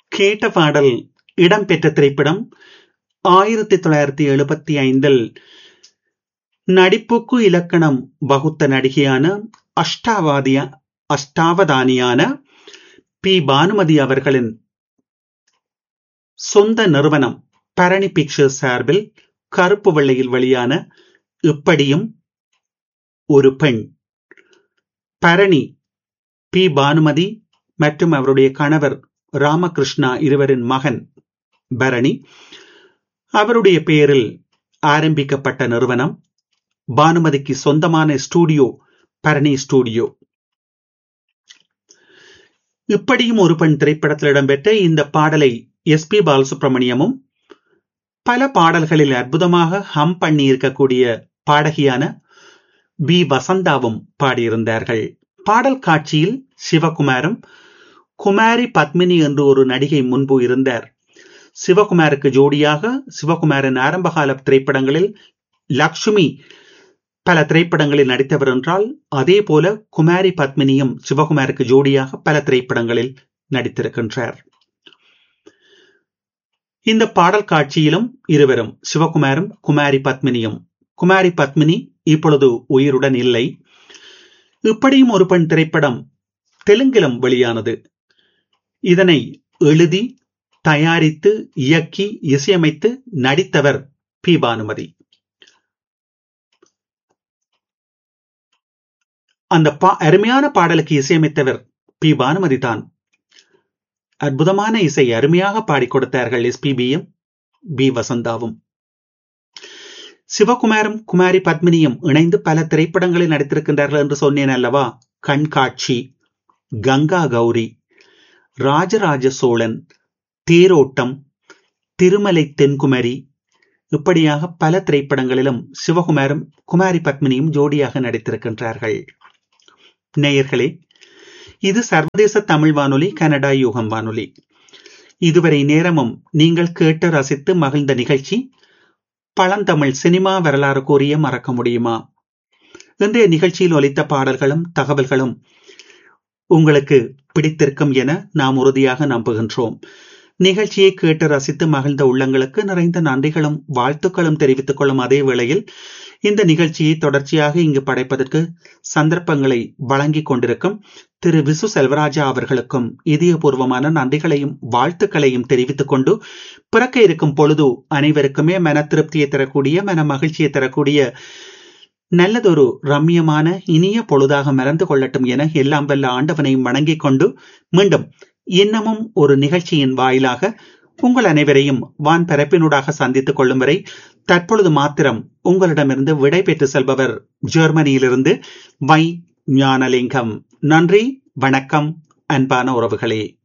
கேட்ட பாடல் இடம்பெற்ற திரைப்படம் ஆயிரத்தி தொள்ளாயிரத்தி எழுபத்தி ஐந்தில் நடிப்புக்கு இலக்கணம் வகுத்த நடிகையான அஷ்டாவாதிய அஷ்டாவதானியான பி பானுமதி அவர்களின் சொந்த நிறுவனம் பரணி பிக்சர்ஸ் சார்பில் கருப்பு வெள்ளையில் வெளியான இப்படியும் ஒரு பெண் பரணி பி பானுமதி மற்றும் அவருடைய கணவர் ராமகிருஷ்ணா இருவரின் மகன் பரணி அவருடைய பெயரில் ஆரம்பிக்கப்பட்ட நிறுவனம் பானுமதிக்கு சொந்தமான ஸ்டூடியோ பரணி ஸ்டூடியோ இப்படியும் ஒரு பெண் திரைப்படத்தில் இடம்பெற்ற இந்த பாடலை எஸ் பி பாலசுப்ரமணியமும் பல பாடல்களில் அற்புதமாக ஹம் பண்ணி இருக்கக்கூடிய பாடகியான பி வசந்தாவும் பாடியிருந்தார்கள் பாடல் காட்சியில் சிவகுமாரும் குமாரி பத்மினி என்று ஒரு நடிகை முன்பு இருந்தார் சிவகுமாருக்கு ஜோடியாக சிவகுமாரின் ஆரம்பகால திரைப்படங்களில் லக்ஷ்மி பல திரைப்படங்களில் நடித்தவர் என்றால் அதே போல குமாரி பத்மினியும் சிவகுமாருக்கு ஜோடியாக பல திரைப்படங்களில் நடித்திருக்கின்றார் இந்த பாடல் காட்சியிலும் இருவரும் சிவகுமாரும் குமாரி பத்மினியும் குமாரி பத்மினி இப்பொழுது உயிருடன் இல்லை இப்படியும் ஒரு பெண் திரைப்படம் தெலுங்கிலும் வெளியானது இதனை எழுதி தயாரித்து இயக்கி இசையமைத்து நடித்தவர் பி பானுமதி அந்த பா அருமையான பாடலுக்கு இசையமைத்தவர் பி பானுமதி தான் அற்புதமான இசை அருமையாக பாடிக் கொடுத்தார்கள் எஸ்பிபியும் பி வசந்தாவும் சிவகுமாரும் குமாரி பத்மினியும் இணைந்து பல திரைப்படங்களில் நடித்திருக்கின்றார்கள் என்று சொன்னேன் அல்லவா கண்காட்சி கங்கா கௌரி ராஜராஜ சோழன் தேரோட்டம் திருமலை தென்குமரி இப்படியாக பல திரைப்படங்களிலும் சிவகுமாரும் குமாரி பத்மினியும் ஜோடியாக நடித்திருக்கின்றார்கள் நேயர்களே இது சர்வதேச தமிழ் வானொலி கனடா யூகம் வானொலி இதுவரை நேரமும் நீங்கள் கேட்டு ரசித்து மகிழ்ந்த நிகழ்ச்சி பழந்தமிழ் சினிமா வரலாறு கூறிய மறக்க முடியுமா இன்றைய நிகழ்ச்சியில் ஒலித்த பாடல்களும் தகவல்களும் உங்களுக்கு பிடித்திருக்கும் என நாம் உறுதியாக நம்புகின்றோம் நிகழ்ச்சியை கேட்டு ரசித்து மகிழ்ந்த உள்ளங்களுக்கு நிறைந்த நன்றிகளும் வாழ்த்துக்களும் தெரிவித்துக் கொள்ளும் அதே வேளையில் இந்த நிகழ்ச்சியை தொடர்ச்சியாக இங்கு படைப்பதற்கு சந்தர்ப்பங்களை வழங்கிக் கொண்டிருக்கும் திரு விசு செல்வராஜா அவர்களுக்கும் இதயபூர்வமான நன்றிகளையும் வாழ்த்துக்களையும் தெரிவித்துக் கொண்டு பிறக்க இருக்கும் பொழுது அனைவருக்குமே மன திருப்தியை தரக்கூடிய மன மகிழ்ச்சியை தரக்கூடிய நல்லதொரு ரம்யமான இனிய பொழுதாக மறந்து கொள்ளட்டும் என எல்லாம் வல்ல ஆண்டவனையும் வணங்கிக் கொண்டு மீண்டும் இன்னமும் ஒரு நிகழ்ச்சியின் வாயிலாக உங்கள் அனைவரையும் வான் பரப்பினூடாக சந்தித்துக் கொள்ளும் வரை தற்பொழுது மாத்திரம் உங்களிடமிருந்து விடை பெற்று செல்பவர் ஜெர்மனியிலிருந்து வை ஞானலிங்கம் நன்றி வணக்கம் அன்பான உறவுகளே